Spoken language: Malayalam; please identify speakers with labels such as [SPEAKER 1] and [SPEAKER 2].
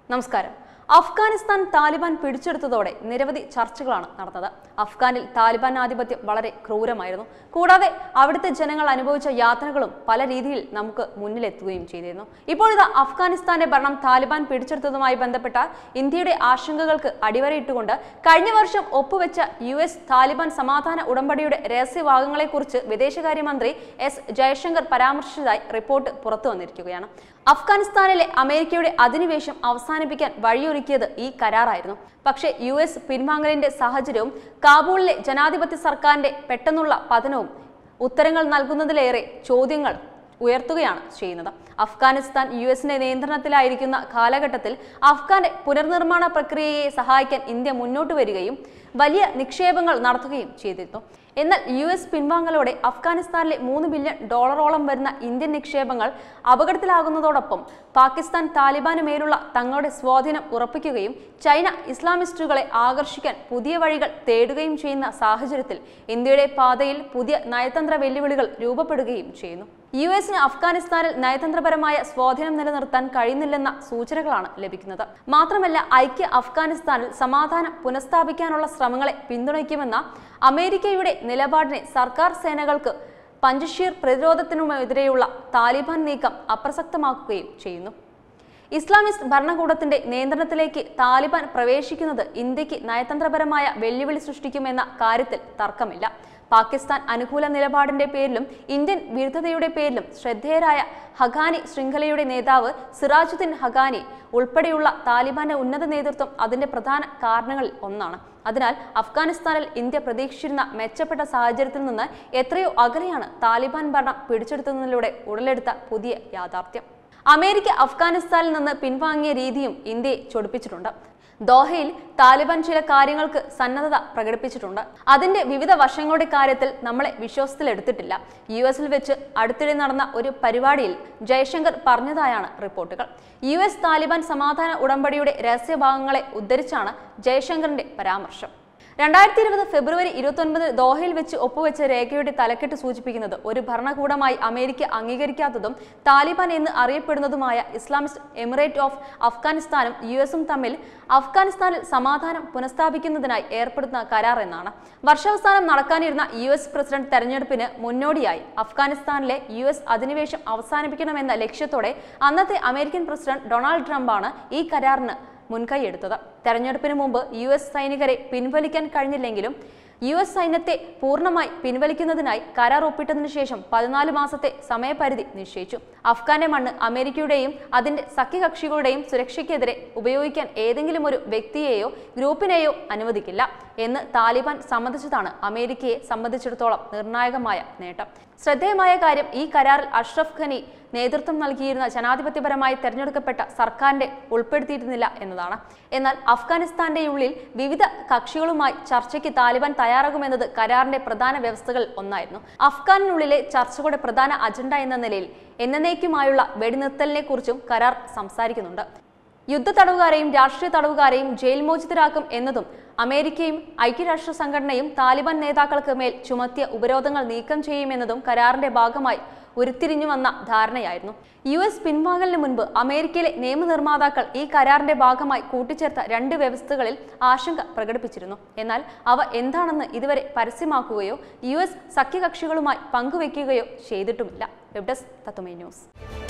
[SPEAKER 1] നമസ്കാരം അഫ്ഗാനിസ്ഥാൻ താലിബാൻ പിടിച്ചെടുത്തതോടെ നിരവധി ചർച്ചകളാണ് നടന്നത് അഫ്ഗാനിൽ താലിബാൻ ആധിപത്യം വളരെ ക്രൂരമായിരുന്നു കൂടാതെ അവിടുത്തെ ജനങ്ങൾ അനുഭവിച്ച യാതനകളും പല രീതിയിൽ നമുക്ക് മുന്നിലെത്തുകയും ചെയ്തിരുന്നു ഇപ്പോൾ ഇത് അഫ്ഗാനിസ്ഥാന്റെ ഭരണം താലിബാൻ പിടിച്ചെടുത്തതുമായി ബന്ധപ്പെട്ട ഇന്ത്യയുടെ ആശങ്കകൾക്ക് അടിവരയിട്ടുകൊണ്ട് കഴിഞ്ഞ വർഷം ഒപ്പുവെച്ച യു എസ് താലിബാൻ സമാധാന ഉടമ്പടിയുടെ രഹസ്യഭാഗങ്ങളെക്കുറിച്ച് വിദേശകാര്യമന്ത്രി എസ് ജയശങ്കർ പരാമർശിച്ചതായി റിപ്പോർട്ട് പുറത്തു വന്നിരിക്കുകയാണ് അഫ്ഗാനിസ്ഥാനിലെ അമേരിക്കയുടെ അധിനിവേശം അവസാനിപ്പിക്കാൻ വഴിയൊരുക്കിയത് ഈ കരാറായിരുന്നു പക്ഷേ യു എസ് പിൻവാങ്ങലിന്റെ സാഹചര്യവും കാബൂളിലെ ജനാധിപത്യ സർക്കാരിന്റെ പെട്ടെന്നുള്ള പതനവും ഉത്തരങ്ങൾ നൽകുന്നതിലേറെ ചോദ്യങ്ങൾ ഉയർത്തുകയാണ് ചെയ്യുന്നത് അഫ്ഗാനിസ്ഥാൻ യു എസിന്റെ നിയന്ത്രണത്തിലായിരിക്കുന്ന കാലഘട്ടത്തിൽ അഫ്ഗാന്റെ പുനർനിർമ്മാണ പ്രക്രിയയെ സഹായിക്കാൻ ഇന്ത്യ മുന്നോട്ട് വരികയും വലിയ നിക്ഷേപങ്ങൾ നടത്തുകയും ചെയ്തിരുന്നു എന്നാൽ യു എസ് പിൻവാങ്ങലോടെ അഫ്ഗാനിസ്ഥാനിലെ മൂന്ന് ബില്യൺ ഡോളറോളം വരുന്ന ഇന്ത്യൻ നിക്ഷേപങ്ങൾ അപകടത്തിലാകുന്നതോടൊപ്പം പാകിസ്ഥാൻ താലിബാന് മേലുള്ള തങ്ങളുടെ സ്വാധീനം ഉറപ്പിക്കുകയും ചൈന ഇസ്ലാമിസ്റ്റുകളെ ആകർഷിക്കാൻ പുതിയ വഴികൾ തേടുകയും ചെയ്യുന്ന സാഹചര്യത്തിൽ ഇന്ത്യയുടെ പാതയിൽ പുതിയ നയതന്ത്ര വെല്ലുവിളികൾ രൂപപ്പെടുകയും ചെയ്യുന്നു യു എസിന് അഫ്ഗാനിസ്ഥാനിൽ നയതന്ത്രപരമായ സ്വാധീനം നിലനിർത്താൻ കഴിയുന്നില്ലെന്ന സൂചനകളാണ് ലഭിക്കുന്നത് മാത്രമല്ല ഐക്യ അഫ്ഗാനിസ്ഥാനിൽ സമാധാനം പുനഃസ്ഥാപിക്കാനുള്ള ശ്രമങ്ങളെ പിന്തുണയ്ക്കുമെന്ന അമേരിക്കയുടെ നിലപാടിനെ സർക്കാർ സേനകൾക്ക് പഞ്ചഷീർ പ്രതിരോധത്തിനുമെതിരെയുള്ള താലിബാൻ നീക്കം അപ്രസക്തമാക്കുകയും ചെയ്യുന്നു ഇസ്ലാമിസ്റ്റ് ഭരണകൂടത്തിന്റെ നിയന്ത്രണത്തിലേക്ക് താലിബാൻ പ്രവേശിക്കുന്നത് ഇന്ത്യക്ക് നയതന്ത്രപരമായ വെല്ലുവിളി സൃഷ്ടിക്കുമെന്ന കാര്യത്തിൽ തർക്കമില്ല പാകിസ്ഥാൻ അനുകൂല നിലപാടിന്റെ പേരിലും ഇന്ത്യൻ വിരുദ്ധതയുടെ പേരിലും ശ്രദ്ധേയരായ ഹഖാനി ശൃംഖലയുടെ നേതാവ് സിറാജുദ്ദീൻ ഹഖാനി ഉൾപ്പെടെയുള്ള താലിബാന്റെ ഉന്നത നേതൃത്വം അതിന്റെ പ്രധാന കാരണങ്ങളിൽ ഒന്നാണ് അതിനാൽ അഫ്ഗാനിസ്ഥാനിൽ ഇന്ത്യ പ്രതീക്ഷിച്ചിരുന്ന മെച്ചപ്പെട്ട സാഹചര്യത്തിൽ നിന്ന് എത്രയോ അകലെയാണ് താലിബാൻ ഭരണം പിടിച്ചെടുത്തതിലൂടെ ഉടലെടുത്ത പുതിയ യാഥാർത്ഥ്യം അമേരിക്ക അഫ്ഗാനിസ്ഥാനിൽ നിന്ന് പിൻവാങ്ങിയ രീതിയും ഇന്ത്യയെ ചൊടിപ്പിച്ചിട്ടുണ്ട് ദോഹയിൽ താലിബാൻ ചില കാര്യങ്ങൾക്ക് സന്നദ്ധത പ്രകടിപ്പിച്ചിട്ടുണ്ട് അതിന്റെ വിവിധ വശങ്ങളുടെ കാര്യത്തിൽ നമ്മളെ വിശ്വാസത്തിലെടുത്തിട്ടില്ല യു എസിൽ വെച്ച് അടുത്തിടെ നടന്ന ഒരു പരിപാടിയിൽ ജയശങ്കർ പറഞ്ഞതായാണ് റിപ്പോർട്ടുകൾ യു എസ് താലിബാൻ സമാധാന ഉടമ്പടിയുടെ രഹസ്യഭാഗങ്ങളെ ഉദ്ധരിച്ചാണ് ജയശങ്കറിന്റെ പരാമർശം രണ്ടായിരത്തി ഇരുപത് ഫെബ്രുവരി ഇരുപത്തൊൻപത് ദോഹയിൽ വെച്ച് ഒപ്പുവെച്ച രേഖയുടെ തലക്കെട്ട് സൂചിപ്പിക്കുന്നത് ഒരു ഭരണകൂടമായി അമേരിക്ക അംഗീകരിക്കാത്തതും താലിബാൻ എന്ന് അറിയപ്പെടുന്നതുമായ ഇസ്ലാമിസ്റ്റ് എമിറേറ്റ് ഓഫ് അഫ്ഗാനിസ്ഥാനും യു എസും തമ്മിൽ അഫ്ഗാനിസ്ഥാനിൽ സമാധാനം പുനഃസ്ഥാപിക്കുന്നതിനായി ഏർപ്പെടുത്തുന്ന കരാർ എന്നാണ് വർഷാവസാനം നടക്കാനിരുന്ന യു എസ് പ്രസിഡന്റ് തെരഞ്ഞെടുപ്പിന് മുന്നോടിയായി അഫ്ഗാനിസ്ഥാനിലെ യു എസ് അധിനിവേശം അവസാനിപ്പിക്കണമെന്ന ലക്ഷ്യത്തോടെ അന്നത്തെ അമേരിക്കൻ പ്രസിഡന്റ് ഡൊണാൾഡ് ട്രംപാണ് ഈ കരാറിന് മുൻകൈയെടുത്തത് തെരഞ്ഞെടുപ്പിന് മുമ്പ് യു എസ് സൈനികരെ പിൻവലിക്കാൻ കഴിഞ്ഞില്ലെങ്കിലും യു എസ് സൈന്യത്തെ പൂർണ്ണമായി പിൻവലിക്കുന്നതിനായി കരാർ ഒപ്പിട്ടതിനു ശേഷം പതിനാല് മാസത്തെ സമയപരിധി നിശ്ചയിച്ചു അഫ്ഗാന്റെ മണ്ണ് അമേരിക്കയുടെയും അതിന്റെ സഖ്യകക്ഷികളുടെയും സുരക്ഷയ്ക്കെതിരെ ഉപയോഗിക്കാൻ ഏതെങ്കിലും ഒരു വ്യക്തിയെയോ ഗ്രൂപ്പിനെയോ അനുവദിക്കില്ല എന്ന് താലിബാൻ സമ്മതിച്ചതാണ് അമേരിക്കയെ സംബന്ധിച്ചിടത്തോളം നിർണായകമായ നേട്ടം ശ്രദ്ധേയമായ കാര്യം ഈ കരാറിൽ അഷ്റഫ് ഖനി നേതൃത്വം നൽകിയിരുന്ന ജനാധിപത്യപരമായി തെരഞ്ഞെടുക്കപ്പെട്ട സർക്കാരിന്റെ ഉൾപ്പെടുത്തിയിരുന്നില്ല എന്നതാണ് എന്നാൽ അഫ്ഗാനിസ്ഥാന്റെ ഉള്ളിൽ വിവിധ കക്ഷികളുമായി ചർച്ചയ്ക്ക് താലിബാൻ തയ്യാറാകുമെന്നത് കരാറിന്റെ പ്രധാന വ്യവസ്ഥകളിൽ ഒന്നായിരുന്നു അഫ്ഗാനിനുള്ളിലെ ചർച്ചകളുടെ പ്രധാന അജണ്ട എന്ന നിലയിൽ എന്നേക്കുമായുള്ള വെടിനിർത്തലിനെ കുറിച്ചും കരാർ സംസാരിക്കുന്നുണ്ട് യുദ്ധ തടവുകാരെയും രാഷ്ട്രീയ തടവുകാരെയും ജയിൽ മോചിതരാക്കും എന്നതും അമേരിക്കയും ഐക്യരാഷ്ട്ര സംഘടനയും താലിബാൻ നേതാക്കൾക്ക് മേൽ ചുമത്തിയ ഉപരോധങ്ങൾ നീക്കം ചെയ്യുമെന്നതും കരാറിന്റെ ഭാഗമായി ഉരുത്തിരിഞ്ഞു വന്ന ധാരണയായിരുന്നു യു എസ് പിൻവാങ്ങലിന് മുൻപ് അമേരിക്കയിലെ നിയമനിർമ്മാതാക്കൾ ഈ കരാറിന്റെ ഭാഗമായി കൂട്ടിച്ചേർത്ത രണ്ട് വ്യവസ്ഥകളിൽ ആശങ്ക പ്രകടിപ്പിച്ചിരുന്നു എന്നാൽ അവ എന്താണെന്ന് ഇതുവരെ പരസ്യമാക്കുകയോ യു എസ് സഖ്യകക്ഷികളുമായി പങ്കുവെക്കുകയോ ചെയ്തിട്ടുമില്ല വെബ് ഡെസ്ക് തത്തുമൈ ന്യൂസ്